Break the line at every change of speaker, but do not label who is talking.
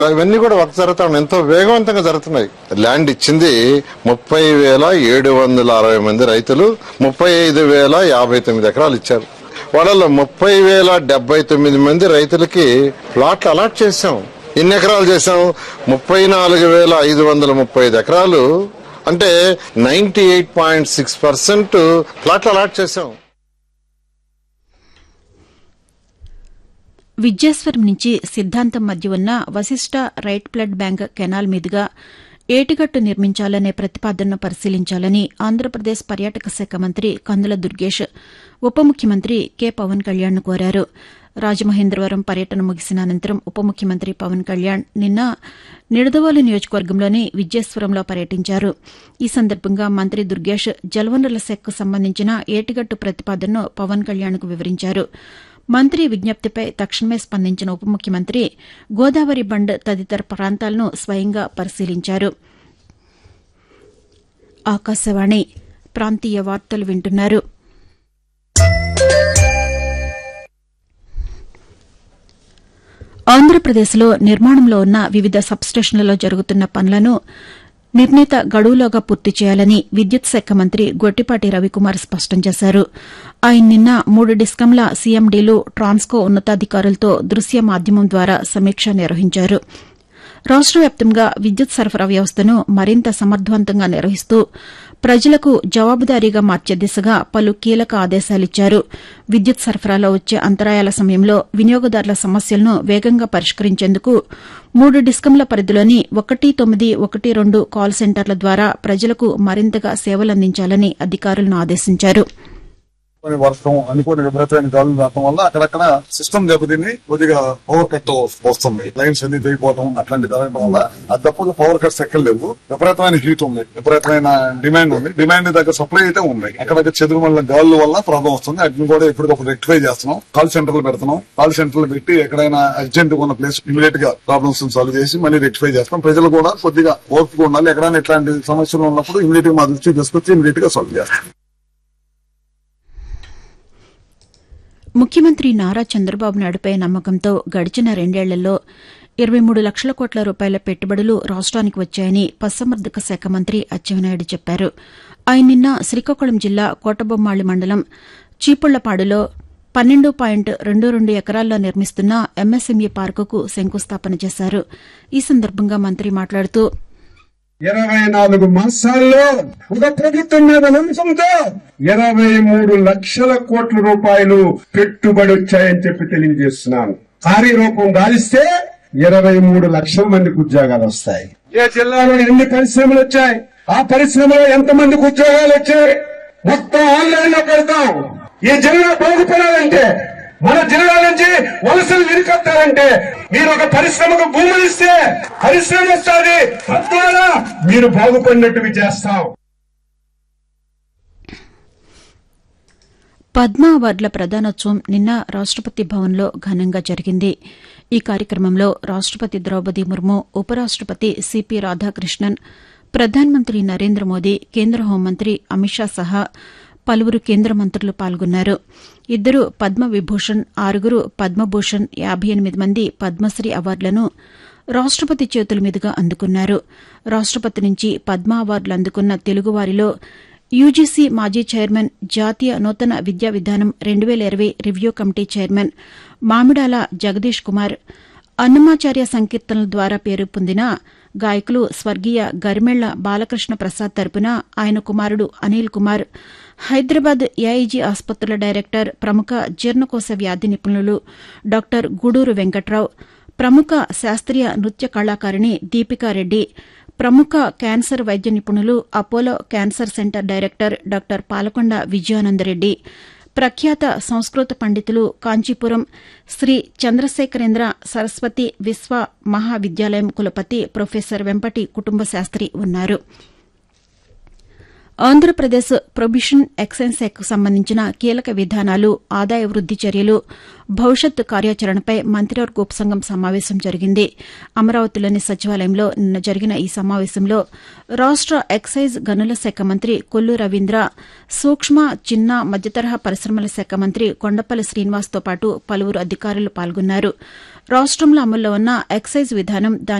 ఇవన్నీ కూడా వర్క్ జరుగుతా ఉన్నాయి ఎంతో వేగవంతంగా జరుగుతున్నాయి ల్యాండ్ ఇచ్చింది ముప్పై వేల ఏడు వందల అరవై మంది రైతులు ముప్పై ఐదు వేల యాభై తొమ్మిది ఎకరాలు ఇచ్చారు వాళ్ళలో ముప్పై వేల డెబ్బై తొమ్మిది మంది రైతులకి ప్లాట్లు అలాట్ చేశాం ఎన్ని ఎకరాలు చేశాం ముప్పై నాలుగు వేల ఐదు వందల ముప్పై ఐదు ఎకరాలు అంటే ninety eight point six percent ప్లాట్లు అలాట్ చేశాం
విద్యేశ్వరం నుంచి సిద్ధాంతం మధ్య ఉన్న Vasishta right flood bank canal మీదుగా ఏటిగట్టు నిర్మించాలనే ప్రతిపాదనను పరిశీలించాలని ఆంధ్రప్రదేశ్ పర్యాటక శాఖ మంత్రి కందుల దుర్గేష్ ఉప ముఖ్యమంత్రి కె పవన్ కళ్యాణ్ కోరారు రాజమహేంద్రవరం పర్యటన ముగిసిన అనంతరం ఉప ముఖ్యమంత్రి పవన్ కళ్యాణ్ నిన్న నిడదవోలు నియోజకవర్గంలోని విద్యేశ్వరంలో పర్యటించారు ఈ సందర్భంగా మంత్రి దుర్గేష్ జలవనరుల శాఖకు సంబంధించిన ఏటిగట్టు ప్రతిపాదనను పవన్ కళ్యాణ్కు వివరించారు మంత్రి విజ్ఞప్తిపై తక్షణమే స్పందించిన ఉప ముఖ్యమంత్రి గోదావరి బండ్ తదితర ప్రాంతాలను స్వయంగా పరిశీలించారు ఆకాశవాణి ప్రాంతీయ వార్తలు వింటున్నారు ఆంధ్రప్రదేశ్లో నిర్మాణంలో ఉన్న వివిధ సబ్స్టేషన్లలో జరుగుతున్న పనులను నిర్ణీత గడువులోగా పూర్తి చేయాలని విద్యుత్ శాఖ మంత్రి గొట్టిపాటి రవికుమార్ స్పష్టం చేశారు ఆయన నిన్న మూడు డిస్కంల సీఎండీలు ట్రాన్స్కో ఉన్నతాధికారులతో దృశ్య మాధ్యమం ద్వారా సమీక్ష నిర్వహించారు రాష్ట వ్యాప్తంగా విద్యుత్ సరఫరా వ్యవస్థను మరింత సమర్థవంతంగా నిర్వహిస్తూ ప్రజలకు జవాబుదారీగా మార్చే దిశగా పలు కీలక ఆదేశాలిచ్చారు విద్యుత్ సరఫరాలో వచ్చే అంతరాయాల సమయంలో వినియోగదారుల సమస్యలను వేగంగా పరిష్కరించేందుకు మూడు డిస్కంల పరిధిలోని ఒకటి తొమ్మిది ఒకటి రెండు కాల్ సెంటర్ల ద్వారా ప్రజలకు మరింతగా సేవలందించాలని అధికారులను ఆదేశించారు
అనుకోని వర్షం అనుకోని విపరీతమైన గాలులు రావడం వల్ల అక్కడక్కడ సిస్టమ్ దెబ్బతిని కొద్దిగా పవర్ కట్ వస్తుంది లైన్స్ అన్ని తెగిపోవడం అట్లాంటి జరగడం వల్ల అది తప్ప పవర్ కట్స్ ఎక్కడ లేవు విపరీతమైన హీట్ ఉంది విపరీతమైన డిమాండ్ ఉంది డిమాండ్ దగ్గర సప్లై అయితే ఉంది అక్కడక్కడ చెదురు వల్ల గాలుల వల్ల ప్రాబ్లం వస్తుంది వాటిని కూడా ఎప్పటికప్పుడు రెక్టిఫై చేస్తున్నాం కాల్ సెంటర్లు పెడుతున్నాం కాల్ సెంటర్లు పెట్టి ఎక్కడైనా అర్జెంట్ ఉన్న ప్లేస్ ఇమీడియట్ గా ప్రాబ్లమ్స్ సాల్వ్ చేసి మళ్ళీ రెక్టిఫై చేస్తాం ప్రజలు కూడా కొద్దిగా ఓర్పుగా ఉండాలి ఎక్కడైనా ఇట్లాంటి సమస్యలు ఉన్నప్పుడు ఇమీడియట్ గా మా దృష్టికి తీసుకొచ్చి ఇమీడియట్ గా సాల్వ్ చేస్తాం
ముఖ్యమంత్రి నారా చంద్రబాబు నాయుడుపై నమ్మకంతో గడిచిన రెండేళ్లలో ఇరవై మూడు లక్షల కోట్ల రూపాయల పెట్టుబడులు రాష్ట్రానికి వచ్చాయని పశుసంవర్ధక శాఖ మంత్రి అచ్చెన్నాయుడు చెప్పారు ఆయన నిన్న శ్రీకాకుళం జిల్లా కోటబొమ్మాళి మండలం చీపుళ్లపాడులో పన్నెండు పాయింట్ రెండు రెండు ఎకరాల్లో నిర్మిస్తున్న ఎంఎస్ఎంఈ పార్కుకు శంకుస్థాపన చేశారు ఈ సందర్భంగా మంత్రి మాట్లాడుతూ
ఇరవై నాలుగు మాసాల్లో ఒక ప్రభుత్వం మీద నమ్మకంతో ఇరవై మూడు లక్షల కోట్ల రూపాయలు పెట్టుబడి వచ్చాయని చెప్పి తెలియజేస్తున్నాను కార్యరూపం గాలిస్తే ఇరవై మూడు లక్షల మందికి ఉద్యోగాలు వస్తాయి ఏ జిల్లాలో ఎన్ని పరిశ్రమలు వచ్చాయి ఆ పరిశ్రమలో ఎంత మందికి ఉద్యోగాలు వచ్చాయి మొత్తం ఆన్లైన్ లో పెడతాం ఈ జిల్లా బాగుపడాలంటే మన జిల్లా నుంచి వలసలు విరికొత్తారంటే మీరు ఒక పరిశ్రమకు భూములు ఇస్తే పరిశ్రమ వస్తుంది తద్వారా మీరు బాగుపడినట్టుగా చేస్తాం
పద్మ అవార్డుల ప్రదానోత్సవం నిన్న రాష్టపతి భవన్లో ఘనంగా జరిగింది ఈ కార్యక్రమంలో రాష్టపతి ద్రౌపది ముర్ము ఉపరాష్టపతి సిపి రాధాకృష్ణన్ ప్రధానమంత్రి నరేంద్ర మోదీ కేంద్ర హోంమంత్రి అమిత్ షా సహా పలువురు కేంద్ర మంత్రులు పాల్గొన్నారు ఇద్దరు పద్మ విభూషణ్ ఆరుగురు పద్మభూషణ్ యాబై ఎనిమిది మంది పద్మశ్రీ అవార్డులను రాష్టపతి చేతుల మీదుగా అందుకున్నారు రాష్టపతి నుంచి పద్మ అవార్డులు అందుకున్న తెలుగువారిలో యూజీసీ మాజీ చైర్మన్ జాతీయ నూతన విద్యా విధానం రెండు వేల ఇరవై review committee chairman Mamidala Jagadish Kumar Annamacharya సంకీర్తనల ద్వారా పేరు పొందిన గాయకులు స్వర్గీయ గరిమెళ్ల బాలకృష్ణ ప్రసాద్ తరపున ఆయన కుమారుడు అనిల్ కుమార్ హైదరాబాద్ ఏఐజీ ఆసుపత్రుల డైరెక్టర్ ప్రముఖ జీర్ణకోశ వ్యాధి నిపుణులు డాక్టర్ గూడూరు వెంకట్రావు ప్రముఖ శాస్త్రీయ నృత్య కళాకారిణి దీపికారెడ్డి ప్రముఖ క్యాన్సర్ వైద్య నిపుణులు Apollo cancer centre director doctor Palakonda Vijayanandareddy ప్రఖ్యాత సంస్కృత పండితులు కాంచీపురం శ్రీ చంద్రశేఖరేంద్ర సరస్వతి విశ్వ మహావిద్యాలయం కులపతి ప్రొఫెసర్ వెంపటి కుటుంబ శాస్త్రి ఉన్నారు ఆంధ్రప్రదేశ్ ప్రొబిషన్ ఎక్సైజ్ శాఖకు సంబంధించిన కీలక విధానాలు ఆదాయ వృద్ది చర్యలు భవిష్యత్ కార్యాచరణపై మంత్రివర్గ ఉపసంఘం సమావేశం జరిగింది అమరావతిలోని సచివాలయంలో నిన్న జరిగిన ఈ సమావేశంలో రాష్ట ఎక్సైజ్ గనుల శాఖ మంత్రి కొల్లు రవీంద్ర సూక్ష్మ చిన్న మధ్యతరహా పరిశ్రమల శాఖ మంత్రి కొండపల్లి శ్రీనివాస్తో పాటు పలువురు అధికారులు పాల్గొన్నారు రాష్టంలో అమల్లో ఉన్న ఎక్సైజ్ విధానం దాని